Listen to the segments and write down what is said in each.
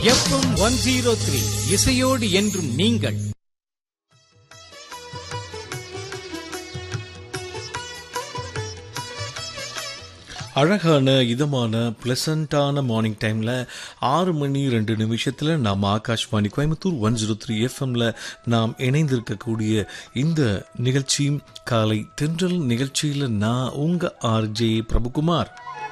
FM one zero three இசையோடு என்றும் நீங்கள் அழகான இதமான பிளசண்டான மார்னிங் டைம்ல ஆறு மணி ரெண்டு நிமிஷத்துல நாம் Akashvani Coimbatore one zero three எஃப்எம்ல நாம் இணைந்திருக்கக்கூடிய இந்த நிகழ்ச்சி காலை தென்றல் நிகழ்ச்சியில நான் உங்க ஆர்ஜே பிரபுகுமார்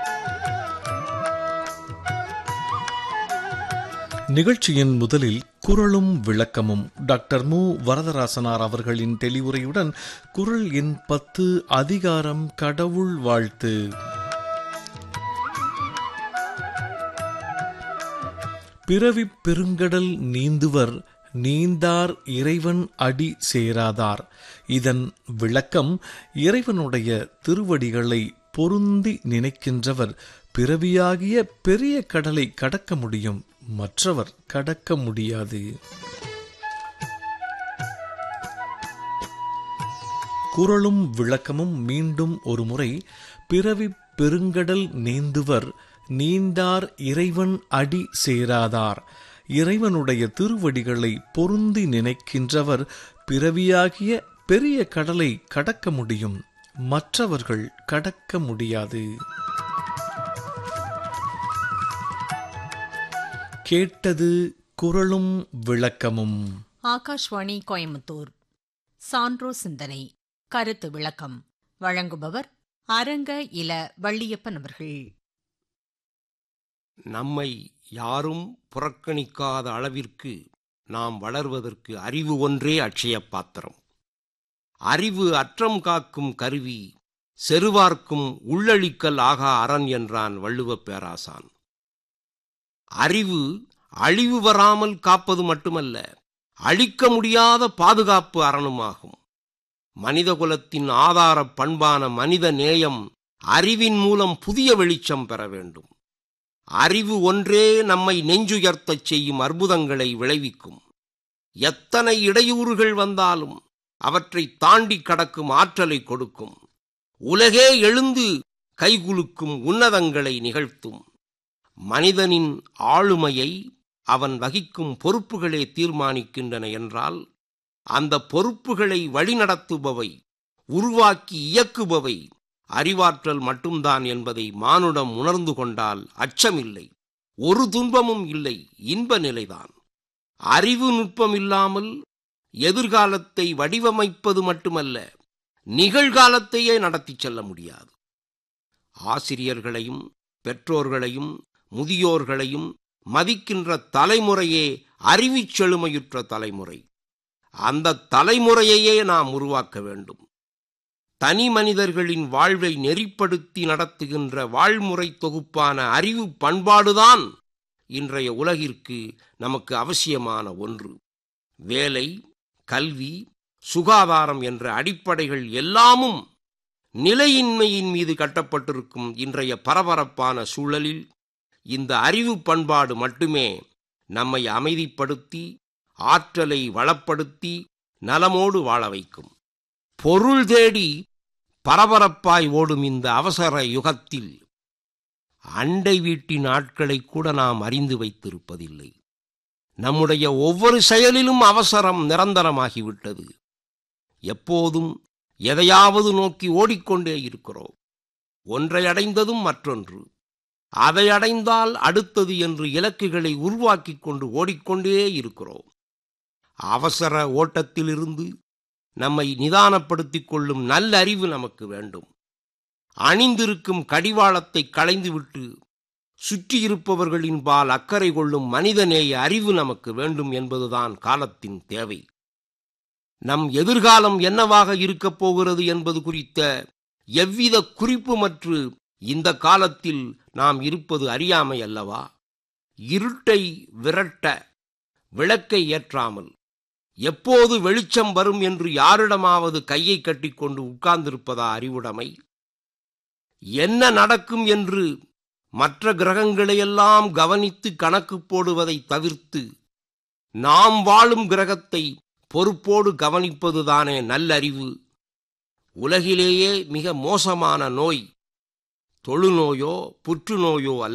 நிகழ்ச்சியின் முதலில் குரலும் விளக்கமும் டாக்டர் மு வரதராசனார் அவர்களின் தெளிவுரையுடன் குரல் எண் பத்து அதிகாரம் கடவுள் வாழ்த்து பிறவி பெருங்கடல் நீந்துவர் நீந்தார் இறைவன் அடி சேராதார் இதன் விளக்கம் இறைவனுடைய திருவடிகளை பொருந்தி நினைக்கின்றவர் பிறவியாகிய பெரிய கடலை கடக்க முடியும் மற்றவர் கடக்க முடியாது குரலும் விளக்கமும் மீண்டும் ஒரு முறை பிறவி பெருங்கடல் நீந்துவர் நீந்தார் இறைவன் அடி சேராதார் இறைவனுடைய திருவடிகளை பொருந்தி நினைக்கின்றவர் பிறவியாகிய பெரிய கடலை கடக்க முடியும் மற்றவர்கள் கடக்க முடியாது கேட்டது குரலும் விளக்கமும் ஆகாஷ்வாணி கோயம்புத்தூர் சான்றோ சிந்தனை கருத்து விளக்கம் வழங்குபவர் அரங்க இல வள்ளியப்பன் அவர்கள் நம்மை யாரும் புறக்கணிக்காத அளவிற்கு நாம் வளர்வதற்கு அறிவு ஒன்றே அட்சய பாத்திரம் அறிவு அற்றம் காக்கும் கருவி செருவார்க்கும் உள்ளழிக்கல் ஆகா அரண் என்றான் வள்ளுவப் பேராசான் அறிவு அழிவு வராமல் காப்பது மட்டுமல்ல அழிக்க முடியாத பாதுகாப்பு அரணுமாகும் மனிதகுலத்தின் ஆதார பண்பான மனித நேயம் அறிவின் மூலம் புதிய வெளிச்சம் பெற வேண்டும் அறிவு ஒன்றே நம்மை நெஞ்சுயர்த்தச் செய்யும் அற்புதங்களை விளைவிக்கும் எத்தனை இடையூறுகள் வந்தாலும் அவற்றை தாண்டி கடக்கும் ஆற்றலை கொடுக்கும் உலகே எழுந்து கைகுலுக்கும் உன்னதங்களை நிகழ்த்தும் மனிதனின் ஆளுமையை அவன் வகிக்கும் பொறுப்புகளே தீர்மானிக்கின்றன என்றால் அந்த பொறுப்புகளை வழிநடத்துபவை உருவாக்கி இயக்குபவை அறிவாற்றல் மட்டும்தான் என்பதை மானுடம் உணர்ந்து கொண்டால் அச்சமில்லை ஒரு துன்பமும் இல்லை இன்ப நிலைதான் அறிவு நுட்பம் இல்லாமல் எதிர்காலத்தை வடிவமைப்பது மட்டுமல்ல நிகழ்காலத்தையே நடத்திச் செல்ல முடியாது ஆசிரியர்களையும் பெற்றோர்களையும் முதியோர்களையும் மதிக்கின்ற தலைமுறையே அறிவிச் செழுமையுற்ற தலைமுறை அந்த தலைமுறையையே நாம் உருவாக்க வேண்டும் தனி மனிதர்களின் வாழ்வை நெறிப்படுத்தி நடத்துகின்ற வாழ்முறை தொகுப்பான அறிவு பண்பாடுதான் இன்றைய உலகிற்கு நமக்கு அவசியமான ஒன்று வேலை கல்வி சுகாதாரம் என்ற அடிப்படைகள் எல்லாமும் நிலையின்மையின் மீது கட்டப்பட்டிருக்கும் இன்றைய பரபரப்பான சூழலில் இந்த அறிவு பண்பாடு மட்டுமே நம்மை அமைதிப்படுத்தி ஆற்றலை வளப்படுத்தி நலமோடு வாழ வைக்கும் பொருள் தேடி பரபரப்பாய் ஓடும் இந்த அவசர யுகத்தில் அண்டை வீட்டின் ஆட்களை கூட நாம் அறிந்து வைத்திருப்பதில்லை நம்முடைய ஒவ்வொரு செயலிலும் அவசரம் நிரந்தரமாகிவிட்டது எப்போதும் எதையாவது நோக்கி ஓடிக்கொண்டே இருக்கிறோம் ஒன்றை அடைந்ததும் மற்றொன்று அதை அடைந்தால் அடுத்தது என்று இலக்குகளை உருவாக்கிக் கொண்டு ஓடிக்கொண்டே இருக்கிறோம் அவசர ஓட்டத்திலிருந்து நம்மை நிதானப்படுத்திக் கொள்ளும் நல்ல அறிவு நமக்கு வேண்டும் அணிந்திருக்கும் கடிவாளத்தை களைந்துவிட்டு சுற்றியிருப்பவர்களின் பால் அக்கறை கொள்ளும் மனிதநேய அறிவு நமக்கு வேண்டும் என்பதுதான் காலத்தின் தேவை நம் எதிர்காலம் என்னவாக இருக்கப் போகிறது என்பது குறித்த எவ்வித குறிப்புமற்று இந்த காலத்தில் நாம் இருப்பது அறியாமை அல்லவா இருட்டை விரட்ட விளக்கை ஏற்றாமல் எப்போது வெளிச்சம் வரும் என்று யாரிடமாவது கையை கட்டிக்கொண்டு உட்கார்ந்திருப்பதா அறிவுடைமை என்ன நடக்கும் என்று மற்ற கிரகங்களையெல்லாம் கவனித்து கணக்கு போடுவதை தவிர்த்து நாம் வாழும் கிரகத்தை பொறுப்போடு கவனிப்பதுதானே நல்லறிவு உலகிலேயே மிக மோசமான நோய் தொழுநோயோ புற்றுநோயோ அல்ல